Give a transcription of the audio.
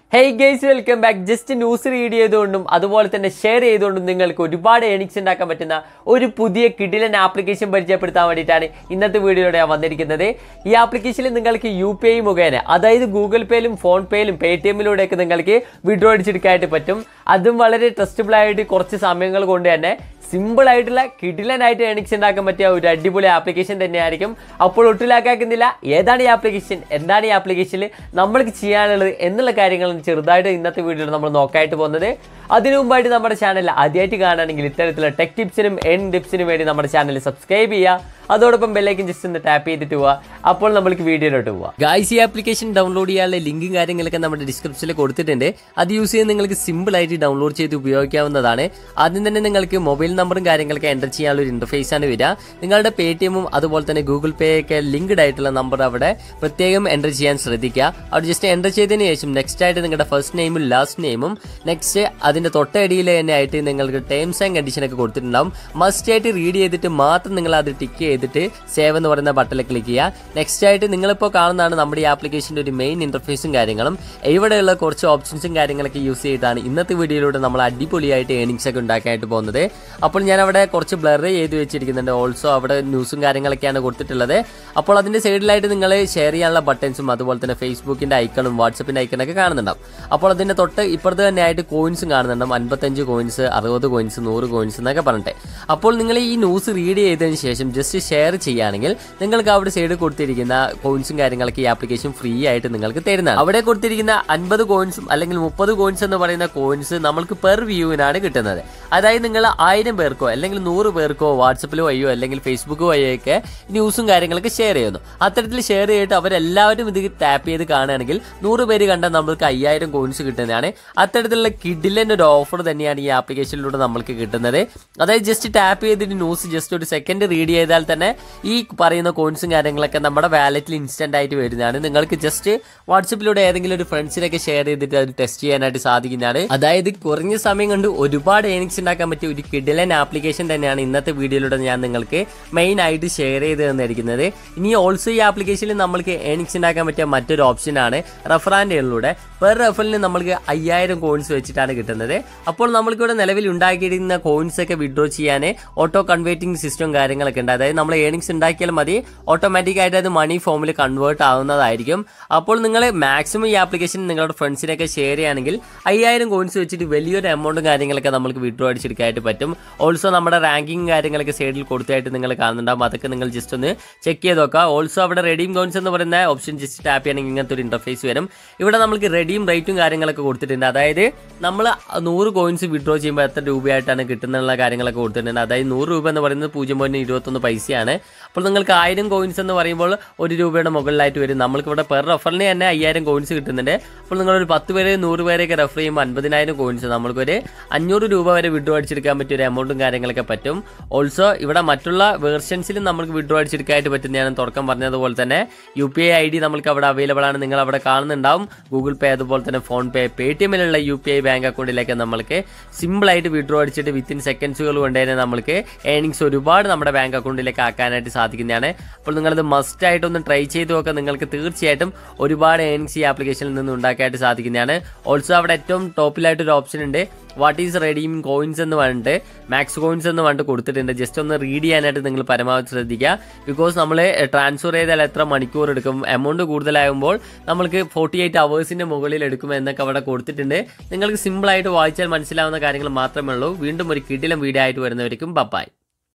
hey guys welcome back just news read ചെയ്തുകൊണ്ടും അതുപോലെ തന്നെ ഷെയർ ചെയ്തുകൊണ്ടും നിങ്ങൾക്ക് ഒരുപാട് ഏണിങ്സ് ഉണ്ടാക്കാൻ പറ്റുന്ന ഒരു പുതിയ കിഡിലൻ ആപ്ലിക്കേഷൻ പരിചയപ്പെടുത്താൻ വേണ്ടിയിട്ടാണ് ഇന്നത്തെ വീഡിയോയിലൂടെ ഞാൻ വന്നിരിക്കുന്നത് ഈ ആപ്ലിക്കേഷനിൽ നിങ്ങൾക്ക് യു പി ഐ മുഖേന അതായത് ഗൂഗിൾ പേയിലും ഫോൺ പേയിലും പേ ടി എമ്മിലൂടെയൊക്കെ നിങ്ങൾക്ക് വിഡ്രോ അടിച്ചെടുക്കാനായിട്ട് പറ്റും അതും വളരെ ട്രസ്റ്റബിൾ ആയിട്ട് കുറച്ച് സമയങ്ങൾ കൊണ്ട് തന്നെ സിമ്പിൾ ആയിട്ടുള്ള കിടിലനായിട്ട് ഏണിങ്സ് ഉണ്ടാക്കാൻ പറ്റിയ ഒരു അടിപൊളി ആപ്ലിക്കേഷൻ തന്നെയായിരിക്കും അപ്പോൾ ഒട്ടിലാക്കാക്കുന്നില്ല ഏതാണ് ഈ ആപ്ലിക്കേഷൻ എന്താണ് ഈ ആപ്ലിക്കേഷനിൽ നമ്മൾക്ക് ചെയ്യാനുള്ളത് എന്നുള്ള കാര്യങ്ങൾ ചെറുതായിട്ട് ഇന്നത്തെ വീഡിയോയിൽ നമ്മൾ നോക്കായിട്ട് പോകുന്നത് അതിനു മുമ്പായിട്ട് നമ്മുടെ ചാനൽ ആദ്യമായിട്ട് കാണുകയാണെങ്കിൽ ഇത്തരത്തിലുള്ള ടെക് ടിപ്സിനും എൻ ടിപ്സിനും വേണ്ടി നമ്മുടെ ചാനൽ സബ്സ്ക്രൈബ് ചെയ്യുക അതോടൊപ്പം ബെല്ലൈക്കൻ ജസ്റ്റ് ഒന്ന് ടാപ്പ് ചെയ്തിട്ട് പോവുക അപ്പോൾ നമ്മൾക്ക് വീഡിയോയിലോട്ട് പോവാം ഗായ്സ് ഈ ആപ്ലിക്കേഷൻ ഡൗൺലോഡ് ചെയ്യാനുള്ള ലിങ്കും കാര്യങ്ങളൊക്കെ നമ്മുടെ ഡിസ്ക്രിപ്ഷനിൽ കൊടുത്തിട്ടുണ്ട് അത് യൂസ് ചെയ്ത് നിങ്ങൾക്ക് സിമ്പിൾ ആയിട്ട് ഡൗൺലോഡ് ചെയ്ത് ഉപയോഗിക്കാവുന്നതാണ് ആദ്യം തന്നെ നിങ്ങൾക്ക് മൊബൈൽ നമ്പറും കാര്യങ്ങളൊക്കെ എൻ്റർ ചെയ്യാനുള്ള ഒരു ഇൻ്റർഫേസ് ആണ് വരിക നിങ്ങളുടെ പേ ടി എമ്മും അതുപോലെ തന്നെ ഗൂഗിൾ പേ ഒക്കെ ലിങ്ക്ഡ് ആയിട്ടുള്ള നമ്പർ അവിടെ പ്രത്യേകം എൻ്റർ ചെയ്യാൻ ശ്രദ്ധിക്കുക അവിടെ ജസ്റ്റ് എൻ്റർ ചെയ്തതിന് ശേഷം നെക്സ്റ്റ് ആയിട്ട് നിങ്ങളുടെ ഫസ്റ്റ് നെയിമും ലാസ്റ്റ് നെയിമും നെക്സ്റ്റ് അതിൻ്റെ തൊട്ടടിയിൽ തന്നെ ആയിട്ട് നിങ്ങൾക്ക് ടേംസ് ആൻഡ് കണ്ടീഷൻ ഒക്കെ കൊടുത്തിട്ടുണ്ടാവും മസ്റ്റ് ആയിട്ട് റീഡ് ചെയ്തിട്ട് മാത്രം നിങ്ങൾ അത് ടിക്ക് ചെയ്തിട്ട് സേവ് എന്ന് പറയുന്ന ബട്ടണിൽ ക്ലിക്ക് ചെയ്യുക നെക്സ്റ്റ് ആയിട്ട് നിങ്ങളിപ്പോൾ കാണുന്നതാണ് നമ്മുടെ ഈ ആപ്ലിക്കേഷൻ്റെ ഒരു മെയിൻ ഇൻ്റർഫേസും കാര്യങ്ങളും ഇവിടെയുള്ള കുറച്ച് ഓപ്ഷൻസും കാര്യങ്ങളൊക്കെ യൂസ് ചെയ്തിട്ടാണ് ഇന്നത്തെ വീഡിയോയിലൂടെ നമ്മൾ അടിപൊളിയായിട്ട് ഏണിങ്സ് ഒക്കെ ഉണ്ടാക്കാനായിട്ട് പോകുന്നത് അപ്പോൾ ഞാൻ അവിടെ കുറച്ച് ബ്ലർ ചെയ്ത് വെച്ചിരിക്കുന്നുണ്ട് ഓൾസോ അവിടെ ന്യൂസും കാര്യങ്ങളൊക്കെയാണ് കൊടുത്തിട്ടുള്ളത് അപ്പോൾ അതിൻ്റെ സൈഡിലായിട്ട് നിങ്ങൾ ഷെയർ ചെയ്യാനുള്ള ബട്ടൺസും അതുപോലെ തന്നെ ഫേസ്ബുക്കിൻ്റെ ഐക്കണും വാട്സപ്പിൻ്റെ ഐക്കണൊക്കെ കാണുന്നുണ്ടാവും അപ്പോൾ അതിൻ്റെ തൊട്ട് ഇപ്പുറത്ത് തന്നെ ആയിട്ട് കോയിൻസും കാണുന്നുണ്ടാവും അൻപത്തഞ്ച് കോയിൻസ് അറുപത് കോയിൻസ് നൂറ് കോയിൻസ് എന്നൊക്കെ പറഞ്ഞിട്ട് അപ്പോൾ നിങ്ങൾ ഈ ന്യൂസ് റീഡ് ചെയ്തതിന് ശേഷം ജസ്റ്റ് ഷെയർ ചെയ്യുകയാണെങ്കിൽ നിങ്ങൾക്ക് അവിടെ സൈഡിൽ കൊടുത്തിരിക്കുന്ന കോയിൻസും കാര്യങ്ങളൊക്കെ ഈ ആപ്ലിക്കേഷൻ ഫ്രീ ആയിട്ട് നിങ്ങൾക്ക് തരുന്നതാണ് അവിടെ കൊടുത്തിരിക്കുന്ന അൻപത് കോയിൻസും അല്ലെങ്കിൽ മുപ്പത് കോയിൻസ് എന്ന് പറയുന്ന കോയിൻസ് നമ്മൾക്ക് പെർ വ്യൂവിനാണ് കിട്ടുന്നത് അതായത് നിങ്ങൾ ആയിരം പേർക്കോ അല്ലെങ്കിൽ നൂറ് പേർക്കോ വാട്സപ്പിലോ വഴിയോ അല്ലെങ്കിൽ ഫേസ്ബുക്ക് വഴിയോ ഒക്കെ ന്യൂസും കാര്യങ്ങളൊക്കെ ഷെയർ ചെയ്യുന്നു അത്തരത്തിൽ ഷെയർ ചെയ്തിട്ട് അവരെല്ലാവരും ഇത് ടാപ്പ് ചെയ്ത് കാണുകയാണെങ്കിൽ നൂറ് പേര് കണ്ടാൽ നമ്മൾക്ക് അയ്യായിരം കോയിൻസ് കിട്ടുന്നതാണ് അത്തരത്തിലുള്ള കിഡിലിൻ്റെ ഒരു ഓഫർ തന്നെയാണ് ഈ ആപ്ലിക്കേഷനിലൂടെ നമ്മൾക്ക് കിട്ടുന്നത് അതായത് ജസ്റ്റ് ടാപ്പ് ചെയ്തിട്ട് ന്യൂസ് ജസ്റ്റ് ഒരു സെക്കൻഡ് റീഡ് ചെയ്താൽ തന്നെ ഈ പറയുന്ന കോയിൻസും കാര്യങ്ങളൊക്കെ നമ്മുടെ വാലറ്റിൽ ഇൻസ്റ്റന്റ് ആയിട്ട് വരുന്നതാണ് നിങ്ങൾക്ക് ജസ്റ്റ് വാട്സപ്പിലൂടെ ഏതെങ്കിലും ഒരു ഫ്രണ്ട്സിനൊക്കെ ഷെയർ ചെയ്തിട്ട് അത് ടെസ്റ്റ് ചെയ്യാനായിട്ട് സാധിക്കുന്നതാണ് അതായത് കുറഞ്ഞ സമയം കൊണ്ട് ഒരുപാട് ഏണിങ്സ് ഉണ്ടാക്കാൻ പറ്റിയ ഒരു കിഡിലൻ ആപ്ലിക്കേഷൻ തന്നെയാണ് ഇന്നത്തെ വീഡിയോയിലൂടെ ഞാൻ നിങ്ങൾക്ക് മെയിൻ ആയിട്ട് ഷെയർ ചെയ്ത് തന്നിരിക്കുന്നത് ഇനി ഓൾസോ ഈ ആപ്ലിക്കേഷനിൽ നമ്മൾക്ക് ഏണിങ്സ് ഉണ്ടാക്കാൻ പറ്റിയ മറ്റൊരു ഓപ്ഷനാണ് റഫറാൻഡുകളിലൂടെ പെർ റഫറിന് നമ്മൾക്ക് അയ്യായിരം കോയിൻസ് വെച്ചിട്ടാണ് കിട്ടുന്നത് അപ്പോൾ നമ്മൾക്കിവിടെ നിലവിൽ ഉണ്ടാക്കിയിരിക്കുന്ന കോയിൻസ് ഒക്കെ വിഡ്രോ ചെയ്യാൻ ഓട്ടോ കൺവേർട്ടിംഗ് സിസ്റ്റം കാര്യങ്ങളൊക്കെ ഉണ്ട് അതായത് നമ്മൾ ഏണിങ്സ് ഉണ്ടാക്കിയാൽ മതി ഓട്ടോമാറ്റിക് ആയിട്ട് അത് മണി ഫോമിൽ കൺവേർട്ട് ആവുന്നതായിരിക്കും അപ്പോൾ നിങ്ങൾ മാക്സിമം ഈ ആപ്ലിക്കേഷൻ നിങ്ങളുടെ ഫ്രണ്ട്സിനൊക്കെ ഷെയർ ചെയ്യുകയാണെങ്കിൽ അയ്യായിരം കോയിൻസ് വെച്ചിട്ട് വലിയൊരു എമൗണ്ടും കാര്യങ്ങളൊക്കെ നമുക്ക് വിഡ്രോ അടിച്ചെടുക്കാനായിട്ട് പറ്റും ഓൾസോ നമ്മുടെ റാങ്കിങ് കാര്യങ്ങളൊക്കെ സൈഡിൽ കൊടുത്തായിട്ട് നിങ്ങൾ കാണുന്നുണ്ടാവും അതൊക്കെ നിങ്ങൾ ജസ്റ്റ് ഒന്ന് ചെക്ക് ചെയ്ത് നോക്കുക ഓൾസോ അവിടെ റെഡീം കോയിൻസ് എന്ന് പറയുന്ന ഓപ്ഷൻ ജസ്റ്റ് ടാപ്പ് ചെയ്യണമെങ്കിൽ ഇങ്ങനത്തെ ഒരു ഇന്റർഫേസ് വരും ഇവിടെ നമുക്ക് റെഡീം റേറ്റും കാര്യങ്ങളൊക്കെ കൊടുത്തിട്ടുണ്ട് അതായത് നമ്മൾ നൂറ് കോയിൻസ് വിഡ്രോ ചെയ്യുമ്പോൾ എത്ര രൂപയായിട്ടാണ് കിട്ടുന്നുള്ള കാര്യങ്ങളൊക്കെ കൊടുത്തിട്ടുണ്ട് അതായത് നൂറ് രൂപ എന്ന് പറയുന്നത് പൂജ്യം പോയിന്റ് ഇരുപത്തൊന്ന് പൈസയാണ് അപ്പോൾ നിങ്ങൾക്ക് ആയിരം കോയിൻസ് എന്ന് പറയുമ്പോൾ ഒരു രൂപയുടെ മുകളിലായിട്ട് വരും നമ്മൾക്ക് ഇവിടെ പെർ റഫറിന് തന്നെ അയ്യായിരം കോയിൻസ് കിട്ടുന്നുണ്ട് അപ്പോൾ നിങ്ങളൊരു പത്ത് പേര് നൂറ് പേരെയൊക്കെ റെഫർ ചെയ്യുമ്പോൾ അൻപതിനായിരം കോയിൻസ് നമ്മൾക്കൊരു അഞ്ഞൂറ് രൂപ വരെ വിഡ്രോ അടിച്ചെടുക്കാൻ പറ്റിയ ഒരു എമൗണ്ടും കാര്യങ്ങളൊക്കെ പറ്റും ഓൾസോ ഇവിടെ മറ്റുള്ള വേർഷൻസിലും നമുക്ക് വിഡ്രോ അടിച്ചെടുക്കാനായിട്ട് പറ്റും ഞാൻ തുടക്കം പറഞ്ഞതുപോലെ തന്നെ U P I I D നമ്മൾക്ക് അവിടെ അവൈലബിൾ ആണ് നിങ്ങൾ അവിടെ കാണുന്നുണ്ടാവും ഗൂഗിൾ പേ അതുപോലെ തന്നെ ഫോൺ പേ പേ ടി എമ്മിലുള്ള യു പി ഐ ബാങ്ക് അക്കൗണ്ടിലേക്ക് നമ്മൾക്ക് സിമ്പിളായിട്ട് വിഡ്രോ അടിച്ചിട്ട് വിത്തിൻ സെക്കൻഡ്സുകൾ കൊണ്ട് തന്നെ നമ്മൾക്ക് ഏണിങ്സ് ഒരുപാട് നമ്മുടെ ബാങ്ക് അക്കൗണ്ടിലേക്ക് ആക്കാനായിട്ട് സാധിക്കുന്നതാണ് അപ്പോൾ നിങ്ങളത് മസ്റ്റ് ആയിട്ടൊന്ന് ട്രൈ ചെയ്ത് നോക്കുക നിങ്ങൾക്ക് തീർച്ചയായിട്ടും ഒരുപാട് ഏണിങ്സ് ഈ ആപ്ലിക്കേഷനിൽ നിന്ന് ഉണ്ടാക്കാനായിട്ട് സാധിക്കുന്നതാണ് ഓൾസോ അവിടെ ഏറ്റവും ടോപ്പിലായിട്ട് ഒരു ഓപ്ഷൻ ഉണ്ട് വാട്ട് ഈസ് റെഡീം കോയിൻസ് എന്ന് പറഞ്ഞിട്ട് മാക്സ് കോയിൻസ് എന്ന് പറഞ്ഞിട്ട് കൊടുത്തിട്ടുണ്ട് ജസ്റ്റ് ഒന്ന് റീഡ് ചെയ്യാനായിട്ട് നിങ്ങൾ പരമാവധി ശ്രദ്ധിക്കുക ബിക്കോസ് നമ്മൾ ട്രാൻസ്ഫർ ചെയ്താൽ എത്ര മണിക്കൂർ എടുക്കും എമൗണ്ട് കൂടുതലാകുമ്പോൾ നമ്മൾക്ക് ഫോർട്ടി എയ്റ്റ് അവേഴ്സിൻ്റെ മുകളിൽ എടുക്കും എന്നൊക്കെ അവിടെ കൊടുത്തിട്ടുണ്ട് നിങ്ങൾക്ക് സിമ്പിളായിട്ട് വായിച്ചാൽ മനസ്സിലാവുന്ന കാര്യങ്ങൾ മാത്രമേ ഉള്ളൂ വീണ്ടും ഒരു കിടിലം വീഡിയോ ആയിട്ട് വരുന്നവർക്കും ബപ്പായി